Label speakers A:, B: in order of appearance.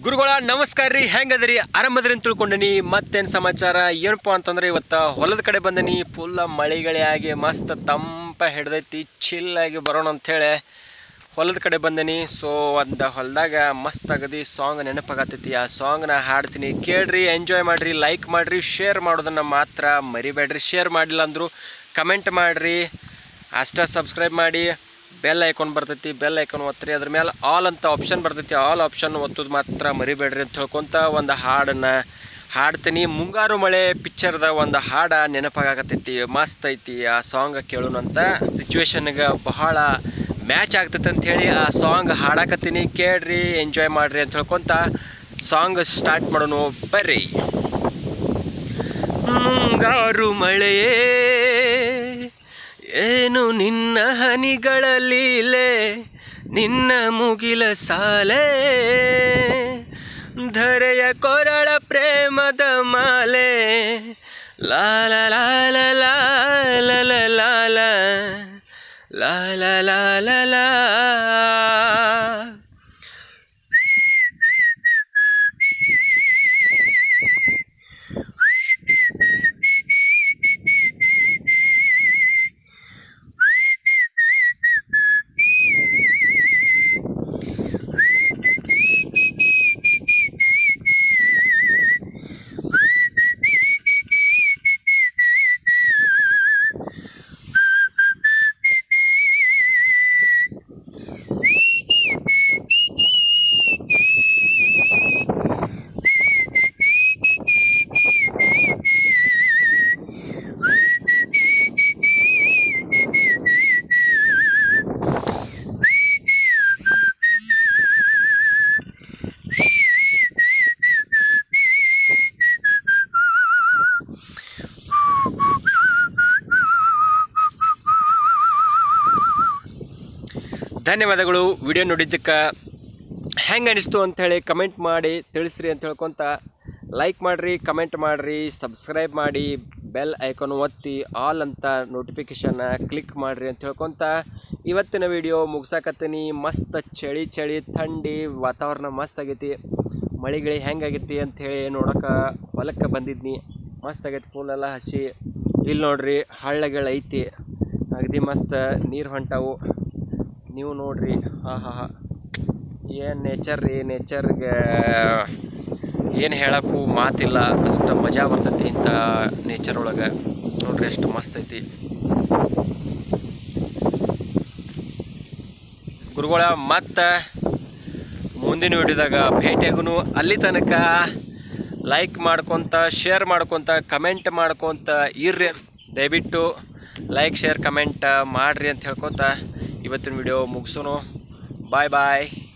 A: ಗುರುಗಳ ನಮಸ್ಕಾರ ರೀ ಹೆಂಗದ್ರಿ ಆರಾಮದ್ರಿ ಅಂತ ತಿಳ್ಕೊಂಡನಿ ಮತ್ತೇನು ಸಮಾಚಾರ ಏನಪ್ಪ ಅಂತಂದ್ರೆ ಇವತ್ತು ಹೊಲದ ಕಡೆ ಬಂದನಿ ಫುಲ್ ಮಳೆಗಳೆ ಆಗಿ ಮಸ್ತ್ ತಂಪ ಹಿಡ್ದೈತಿ ಚಿಲ್ಲಾಗಿ ಬರೋಣ ಅಂಥೇಳಿ ಹೊಲದ ಕಡೆ ಬಂದನಿ ಸೊ ಒಂದು ಹೊಲದಾಗ ಮಸ್ತ್ ಆಗದಿ ಸಾಂಗ್ ನೆನಪಾಗತ್ತೈತಿ ಆ ಸಾಂಗ್ನ ಹಾಡ್ತೀನಿ ಕೇಳ್ರಿ ಎಂಜಾಯ್ ಮಾಡಿರಿ ಲೈಕ್ ಮಾಡಿರಿ ಶೇರ್ ಮಾಡೋದನ್ನು ಮಾತ್ರ ಮರಿಬೇಡ್ರಿ ಶೇರ್ ಮಾಡಿಲ್ಲ ಅಂದರು ಕಮೆಂಟ್ ಮಾಡಿರಿ ಅಷ್ಟ ಸಬ್ಸ್ಕ್ರೈಬ್ ಮಾಡಿ ಬೆಲ್ ಐಕಾನ್ ಬರ್ತೈತಿ ಬೆಲ್ ಐಕಾನ್ ಒತ್ತಿರಿ ಅದ್ರ ಮೇಲೆ ಆಲ್ ಅಂತ ಆಪ್ಷನ್ ಬರ್ತೈತಿ ಆಲ್ ಆಪ್ಷನ್ ಒತ್ತೋದು ಮಾತ್ರ ಮರಿಬೇಡ್ರಿ ಅಂತ ಹೇಳ್ಕೊಂತ ಒಂದು ಹಾಡನ್ನು ಹಾಡ್ತೀನಿ ಮುಂಗಾರು ಮಳೆ ಪಿಕ್ಚರ್ದ ಒಂದು ಹಾಡ ನೆನಪಾಗತ್ತೈತಿ ಮಸ್ತ್ ಐತಿ ಆ ಸಾಂಗ್ ಕೇಳೋಣಂತ ಸಿಚುವೇಶನ್ಗೆ ಬಹಳ ಮ್ಯಾಚ್ ಆಗ್ತೈತೆ ಅಂತ ಹೇಳಿ ಆ ಸಾಂಗ್ ಹಾಡಾಕತ್ತೀನಿ ಕೇಳ್ರಿ ಎಂಜಾಯ್ ಮಾಡ್ರಿ ಅಂತ ಹೇಳ್ಕೊಂತ ಸಾಂಗ್ ಸ್ಟಾರ್ಟ್ ಮಾಡೋಣ ಬರ್ರಿ ಮುಂಗಾರು ಮಳೆಯೇ ಏನು ನಿನ್ನ ಹನಿಗಳ ಲೀಲೆ ನಿನ್ನ ಮುಗಿಲ ಸಾಲೆ ಧರೆಯ ಕೊರಳ ಪ್ರೇಮದ ಮಾಲೆ ಲಾಲ ಲಾಲ ಲಾಲ ಲಾಲ ಲಾಲ ಲಾಲ ಲಾ ಧನ್ಯವಾದಗಳು ವಿಡಿಯೋ ನೋಡಿದ್ದಕ್ಕೆ ಹೆಂಗೆ ಅನಿಸ್ತು ಅಂಥೇಳಿ ಕಮೆಂಟ್ ಮಾಡಿ ತಿಳಿಸ್ರಿ ಅಂತ ಹೇಳ್ಕೊತ ಲೈಕ್ ಮಾಡಿರಿ ಕಮೆಂಟ್ ಮಾಡಿರಿ ಸಬ್ಸ್ಕ್ರೈಬ್ ಮಾಡಿ ಬೆಲ್ ಐಕಾನ್ ಒತ್ತಿ ಆಲ್ ಅಂತ ನೋಟಿಫಿಕೇಷನ್ನ ಕ್ಲಿಕ್ ಮಾಡಿರಿ ಅಂತ ಹೇಳ್ಕೊತ ಇವತ್ತಿನ ವಿಡಿಯೋ ಮುಗ್ಸಾಕತ್ತೀನಿ ಮಸ್ತ್ ಚಳಿ ಚಳಿ ಥಂಡಿ ವಾತಾವರಣ ಮಸ್ತ್ ಆಗೈತಿ ಮಳೆಗಿಳಿ ಹೆಂಗಾಗೈತಿ ಅಂಥೇಳಿ ನೋಡೋಕೆ ಹೊಲಕ್ಕೆ ಬಂದಿದ್ನಿ ಮಸ್ತ್ ಆಗೈತಿ ಫುಲ್ ಎಲ್ಲ ಹಸಿ ಇಲ್ಲಿ ನೋಡ್ರಿ ಹಳ್ಳಗಳು ಐತಿ ಅಗದಿ ಮಸ್ತ್ ನೀರು ಹೊಂಟಾವು ನೀವು ನೋಡ್ರಿ ಹಾ ಹಾ ಹಾ ಏನು ನೇಚರ್ ರೀ ನೇಚರ್ಗೆ ಏನು ಹೇಳಕ್ಕೂ ಮಾತಿಲ್ಲ ಅಷ್ಟು ಮಜಾ ಬರ್ತೈತಿ ಇಂಥ ನೇಚರ್ ಒಳಗೆ ನೋಡ್ರಿ ಎಷ್ಟು ಮಸ್ತ್ ಐತಿ ಗುರುಗಳ ಮತ್ತೆ ಮುಂದಿನ ವಿಡಿಯೋದಾಗ ಭೇಟಿಯಾಗೂ ಅಲ್ಲಿ ತನಕ ಲೈಕ್ ಮಾಡ್ಕೊತ ಶೇರ್ ಮಾಡ್ಕೊತ ಕಮೆಂಟ್ ಮಾಡ್ಕೊತ ಇರ್ರಿ ದಯವಿಟ್ಟು ಲೈಕ್ ಶೇರ್ ಕಮೆಂಟ್ ಮಾಡಿರಿ ಅಂತ ಹೇಳ್ಕೊತ ಇವತ್ತಿನ ವಿಡಿಯೋ ಮುಗಿಸೋನು ಬಾಯ್ ಬಾಯ್